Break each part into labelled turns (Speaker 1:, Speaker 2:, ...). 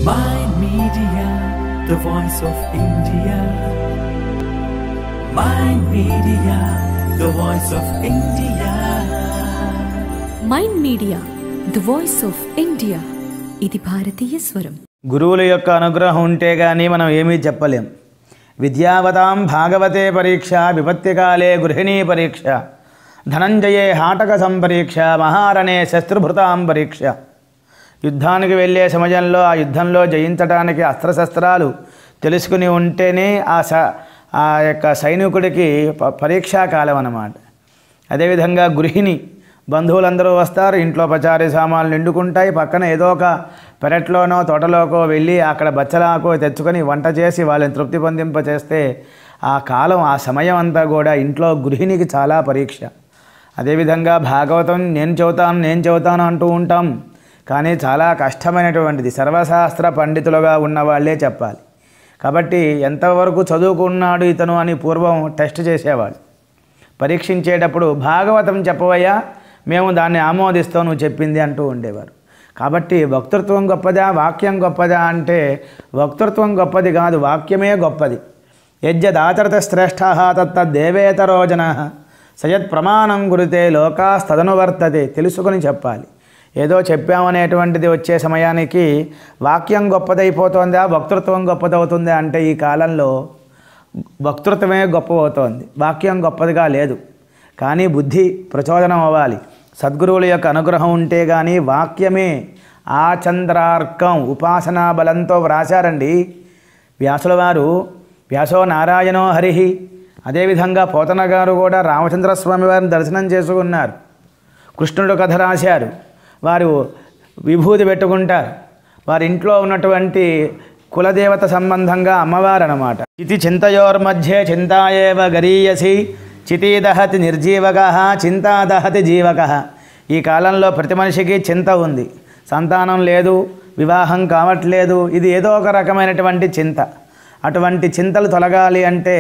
Speaker 1: Mind Media, the voice of India. Mind Media, the voice of India.
Speaker 2: Mind Media the voice of India ఇది భారతీయ స్వరం
Speaker 3: గురువుల యొక్క అనుగ్రహం ఉంటే కానీ మనం ఏమీ చెప్పలేం విద్యావతాం భాగవతే పరీక్ష విపత్తికాలే గృహిణీ పరీక్ష ధనంజయే హాటక సంపరీక్ష మహారణే శస్త్రభృతాం పరీక్ష యుద్ధానికి వెళ్ళే సమయంలో ఆ యుద్ధంలో జయించడానికి అస్త్రశస్త్రాలు తెలుసుకుని ఉంటేనే ఆ స ఆ యొక్క సైనికుడికి ప- పరీక్షా కాలం అన్నమాట అదేవిధంగా గృహిణి బంధువులందరూ వస్తారు ఇంట్లో పచారీ సామాన్లు నిండుకుంటాయి పక్కన ఏదో ఒక పెరట్లోనో తోటలోకో వెళ్ళి అక్కడ బచ్చలాకో తెచ్చుకొని వంట చేసి వాళ్ళని తృప్తి పొందింప చేస్తే ఆ కాలం ఆ సమయం అంతా కూడా ఇంట్లో గృహిణికి చాలా పరీక్ష అదేవిధంగా భాగవతం నేను చెబుతాను నేను చెబుతాను అంటూ ఉంటాం కానీ చాలా కష్టమైనటువంటిది సర్వశాస్త్ర పండితులుగా ఉన్న వాళ్ళే చెప్పాలి కాబట్టి ఎంతవరకు చదువుకున్నాడు ఇతను అని పూర్వం టెస్ట్ చేసేవాడు పరీక్షించేటప్పుడు భాగవతం చెప్పవయ్యా మేము దాన్ని ఆమోదిస్తాం నువ్వు చెప్పింది అంటూ ఉండేవారు కాబట్టి వక్తృత్వం గొప్పదా వాక్యం గొప్పదా అంటే వక్తృత్వం గొప్పది కాదు వాక్యమే గొప్పది యజ్జదాచరత శ్రేష్ఠ తత్తదేవేతరో జన సయత్ ప్రమాణం గురితే లోకాస్తదను వర్తతే తెలుసుకొని చెప్పాలి ఏదో చెప్పామనేటువంటిది వచ్చే సమయానికి వాక్యం గొప్పదైపోతుందా వక్తృత్వం గొప్పదవుతుందా అంటే ఈ కాలంలో వక్తృత్వమే గొప్ప అవుతోంది వాక్యం గొప్పదిగా లేదు కానీ బుద్ధి ప్రచోదనం అవ్వాలి సద్గురువుల యొక్క అనుగ్రహం ఉంటే కానీ వాక్యమే ఆ చంద్రార్కం ఉపాసనా బలంతో వ్రాశారండి వ్యాసుల వారు వ్యాసో నారాయణో హరిహి అదేవిధంగా పోతన గారు కూడా రామచంద్రస్వామి వారిని దర్శనం చేసుకున్నారు కృష్ణుడు కథ రాశారు వారు విభూతి పెట్టుకుంటారు వారి ఇంట్లో ఉన్నటువంటి కులదేవత సంబంధంగా అమ్మవారు అనమాట ఇది చింతయోర్మధ్యే చింతాయేవ గరీయసి చితీదహతి నిర్జీవక చింతాదహతి జీవక ఈ కాలంలో ప్రతి మనిషికి చింత ఉంది సంతానం లేదు వివాహం కావట్లేదు ఇది ఏదో ఒక రకమైనటువంటి చింత అటువంటి చింతలు తొలగాలి అంటే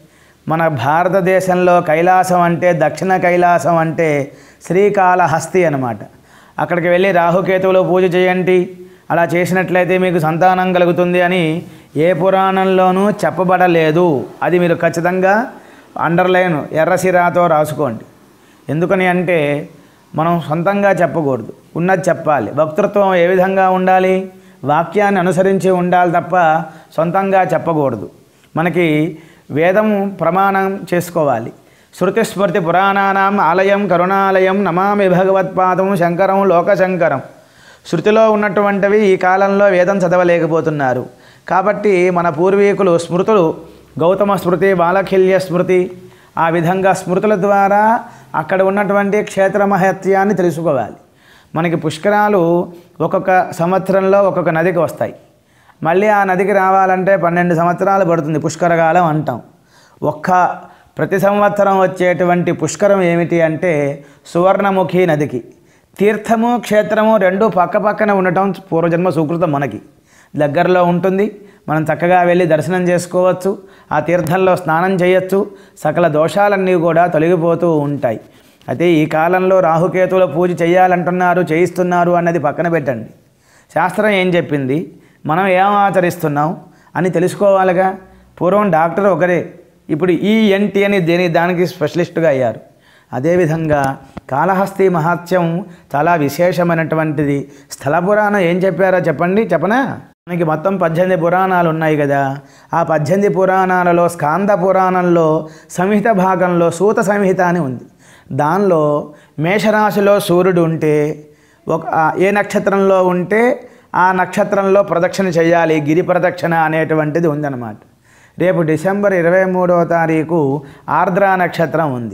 Speaker 3: మన భారతదేశంలో కైలాసం అంటే దక్షిణ కైలాసం అంటే శ్రీకాళహస్తి అనమాట అక్కడికి వెళ్ళి రాహుకేతువులు పూజ చేయండి అలా చేసినట్లయితే మీకు సంతానం కలుగుతుంది అని ఏ పురాణంలోనూ చెప్పబడలేదు అది మీరు ఖచ్చితంగా అండర్లైన్ ఎర్రసిరాతో రాసుకోండి ఎందుకని అంటే మనం సొంతంగా చెప్పకూడదు ఉన్నది చెప్పాలి వక్తృత్వం ఏ విధంగా ఉండాలి వాక్యాన్ని అనుసరించి ఉండాలి తప్ప సొంతంగా చెప్పకూడదు మనకి వేదం ప్రమాణం చేసుకోవాలి శృతి స్మృతి పురాణానాం ఆలయం కరుణాలయం నమామి భగవత్పాదం శంకరం లోకశంకరం శృతిలో ఉన్నటువంటివి ఈ కాలంలో వేదం చదవలేకపోతున్నారు కాబట్టి మన పూర్వీకులు స్మృతులు గౌతమ స్మృతి బాలఖిల్య స్మృతి ఆ విధంగా స్మృతుల ద్వారా అక్కడ ఉన్నటువంటి క్షేత్ర మహత్యాన్ని తెలుసుకోవాలి మనకి పుష్కరాలు ఒక్కొక్క సంవత్సరంలో ఒక్కొక్క నదికి వస్తాయి మళ్ళీ ఆ నదికి రావాలంటే పన్నెండు సంవత్సరాలు పడుతుంది పుష్కరకాలం అంటాం ఒక్క ప్రతి సంవత్సరం వచ్చేటువంటి పుష్కరం ఏమిటి అంటే సువర్ణముఖి నదికి తీర్థము క్షేత్రము రెండు పక్క పక్కన ఉండటం పూర్వజన్మ సుకృతం మనకి దగ్గరలో ఉంటుంది మనం చక్కగా వెళ్ళి దర్శనం చేసుకోవచ్చు ఆ తీర్థంలో స్నానం చేయొచ్చు సకల దోషాలన్నీ కూడా తొలగిపోతూ ఉంటాయి అయితే ఈ కాలంలో రాహుకేతువుల పూజ చేయాలంటున్నారు చేయిస్తున్నారు అన్నది పక్కన పెట్టండి శాస్త్రం ఏం చెప్పింది మనం ఏం ఆచరిస్తున్నాం అని తెలుసుకోవాలిగా పూర్వం డాక్టర్ ఒకరే ఇప్పుడు ఈఎన్టీ అని దేని దానికి స్పెషలిస్ట్గా అయ్యారు అదేవిధంగా కాళహస్తి మహాత్యం చాలా విశేషమైనటువంటిది స్థల పురాణం ఏం చెప్పారో చెప్పండి చెప్పనా మనకి మొత్తం పద్దెనిమిది పురాణాలు ఉన్నాయి కదా ఆ పద్దెనిమిది పురాణాలలో స్కాంద పురాణంలో సంహిత భాగంలో సూత సంహిత అని ఉంది దానిలో మేషరాశిలో సూర్యుడు ఉంటే ఒక ఆ ఏ నక్షత్రంలో ఉంటే ఆ నక్షత్రంలో ప్రదక్షిణ చేయాలి గిరి ప్రదక్షిణ అనేటువంటిది ఉందన్నమాట రేపు డిసెంబర్ ఇరవై మూడవ తారీఖు ఆర్ద్రా నక్షత్రం ఉంది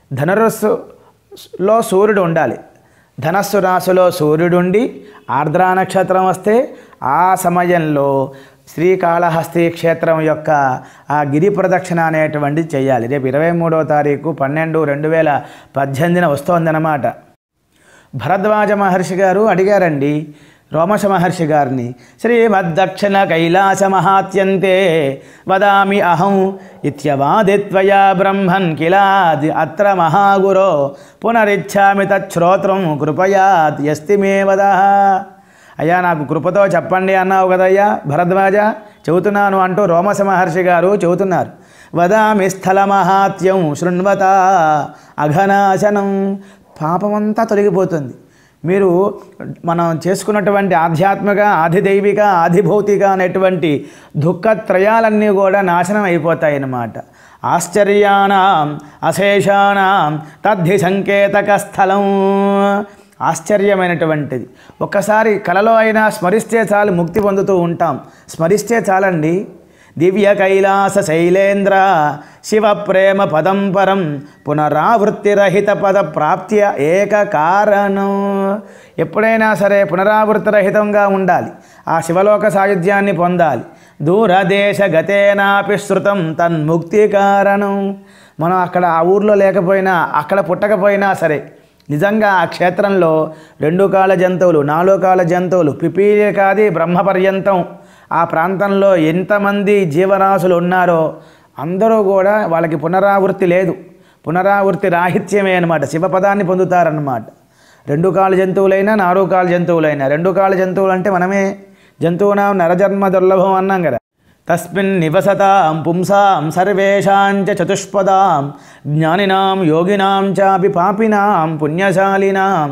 Speaker 3: ధనురస్సులో సూర్యుడు ఉండాలి ధనస్సు రాశిలో సూర్యుడుండి ఆర్ద్రా నక్షత్రం వస్తే ఆ సమయంలో శ్రీకాళహస్తి క్షేత్రం యొక్క ఆ గిరి ప్రదక్షిణ అనేటువంటిది చేయాలి రేపు ఇరవై మూడవ తారీఖు పన్నెండు రెండు వేల పద్దెనిమిదిన వస్తోందన్నమాట భరద్వాజ మహర్షి గారు అడిగారండి రోమశ మహర్షి గారిని శ్రీమద్దక్షిణ కైలాస మహాత్యంతే వదామి అహం ఇత్యవాదిత్వయా బ్రహ్మన్ కిలాది అత్ర మహాగురో పునరిచ్ఛామి తచ్శ్రోత్రం కృపయా యస్తి మే వద అయ్యా నాకు కృపతో చెప్పండి అన్నావు కదయ్యా భరద్వాజ చెబుతున్నాను అంటూ రోమస మహర్షి గారు చెబుతున్నారు వదామి స్థల మహాత్యం శృణ్వత అఘనాశనం పాపమంతా తొలగిపోతుంది మీరు మనం చేసుకున్నటువంటి ఆధ్యాత్మిక ఆధిదైవిక ఆధిభౌతిక అనేటువంటి దుఃఖత్రయాలన్నీ కూడా నాశనం అయిపోతాయి అన్నమాట ఆశ్చర్యానాం అశేషానాం తద్ధి సంకేతక స్థలం ఆశ్చర్యమైనటువంటిది ఒక్కసారి కలలో అయినా స్మరిస్తే చాలు ముక్తి పొందుతూ ఉంటాం స్మరిస్తే చాలండి దివ్య కైలాస శైలేంద్ర శివ ప్రేమ పదం పరం పునరావృత్తిరహిత పద ప్రాప్త్య ఏక కారణం ఎప్పుడైనా సరే పునరావృత్తిరహితంగా ఉండాలి ఆ శివలోక సాయుధ్యాన్ని పొందాలి దూరదేశ గతేనాపి శృతం తన్ముక్తి కారణం మనం అక్కడ ఆ ఊర్లో లేకపోయినా అక్కడ పుట్టకపోయినా సరే నిజంగా ఆ క్షేత్రంలో రెండు కాల జంతువులు నాలుగు కాల జంతువులు పిపీలికాది బ్రహ్మ పర్యంతం ఆ ప్రాంతంలో ఎంతమంది జీవరాశులు ఉన్నారో అందరూ కూడా వాళ్ళకి పునరావృత్తి లేదు పునరావృత్తి రాహిత్యమే అనమాట శివపదాన్ని పొందుతారన్నమాట రెండు కాల జంతువులైనా నాలుగు కాల జంతువులైనా రెండు కాల జంతువులు అంటే మనమే జంతువునా నరజన్మ దుర్లభం అన్నాం కదా తస్మిన్ నివసతాం పుంసాం సర్వేషాం చ చతుష్పదాం జ్ఞానినాం యోగినాం చాపి పాపినాం పుణ్యశాలినాం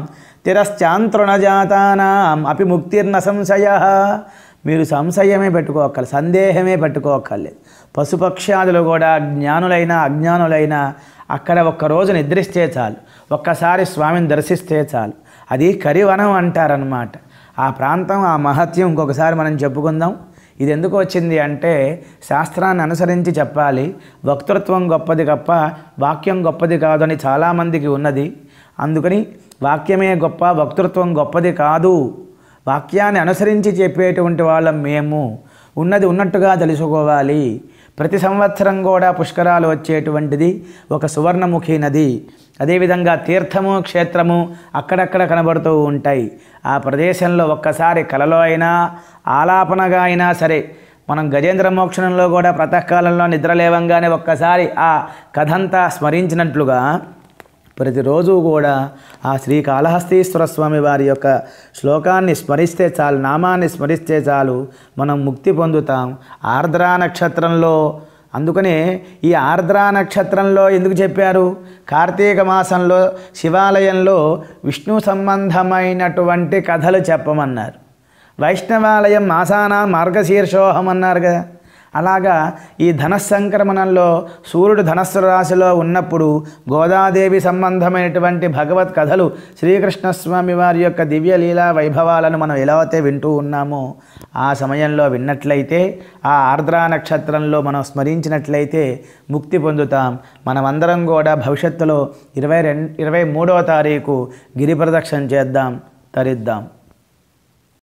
Speaker 3: తిరశ్చాంతృణజాతానాం అపి ముక్తిర్న సంశయ మీరు సంశయమే పెట్టుకోక్కర్లేదు సందేహమే పెట్టుకోక్కర్లేదు పశుపక్ష్యాదులు కూడా జ్ఞానులైనా అజ్ఞానులైనా అక్కడ ఒక్కరోజు నిద్రిస్తే చాలు ఒక్కసారి స్వామిని దర్శిస్తే చాలు అది కరివనం అంటారనమాట ఆ ప్రాంతం ఆ మహత్యం ఇంకొకసారి మనం చెప్పుకుందాం ఇది ఎందుకు వచ్చింది అంటే శాస్త్రాన్ని అనుసరించి చెప్పాలి వక్తృత్వం గొప్పది తప్ప వాక్యం గొప్పది కాదని చాలామందికి ఉన్నది అందుకని వాక్యమే గొప్ప వక్తృత్వం గొప్పది కాదు వాక్యాన్ని అనుసరించి చెప్పేటువంటి వాళ్ళం మేము ఉన్నది ఉన్నట్టుగా తెలుసుకోవాలి ప్రతి సంవత్సరం కూడా పుష్కరాలు వచ్చేటువంటిది ఒక సువర్ణముఖి నది అదేవిధంగా తీర్థము క్షేత్రము అక్కడక్కడ కనబడుతూ ఉంటాయి ఆ ప్రదేశంలో ఒక్కసారి కలలో అయినా ఆలాపనగా అయినా సరే మనం గజేంద్ర మోక్షణంలో కూడా ప్రాతకాలంలో నిద్రలేవంగానే ఒక్కసారి ఆ కథంతా స్మరించినట్లుగా ప్రతిరోజు కూడా ఆ శ్రీకాళహస్తీశ్వర స్వామి వారి యొక్క శ్లోకాన్ని స్మరిస్తే చాలు నామాన్ని స్మరిస్తే చాలు మనం ముక్తి పొందుతాం ఆర్ద్రా నక్షత్రంలో అందుకనే ఈ ఆర్ద్రా నక్షత్రంలో ఎందుకు చెప్పారు కార్తీక మాసంలో శివాలయంలో విష్ణు సంబంధమైనటువంటి కథలు చెప్పమన్నారు వైష్ణవాలయం మాసానా మార్గశీర్షోహం అన్నారు కదా అలాగా ఈ ధనస్సంక్రమణంలో సూర్యుడు ధనస్సు రాశిలో ఉన్నప్పుడు గోదాదేవి సంబంధమైనటువంటి భగవత్ కథలు శ్రీకృష్ణస్వామి వారి యొక్క దివ్య లీలా వైభవాలను మనం ఎలా అయితే వింటూ ఉన్నామో ఆ సమయంలో విన్నట్లయితే ఆ ఆర్ద్రా నక్షత్రంలో మనం స్మరించినట్లయితే ముక్తి పొందుతాం మనమందరం కూడా భవిష్యత్తులో ఇరవై రెండు ఇరవై మూడవ తారీఖు గిరి ప్రదక్షిణ చేద్దాం తరిద్దాం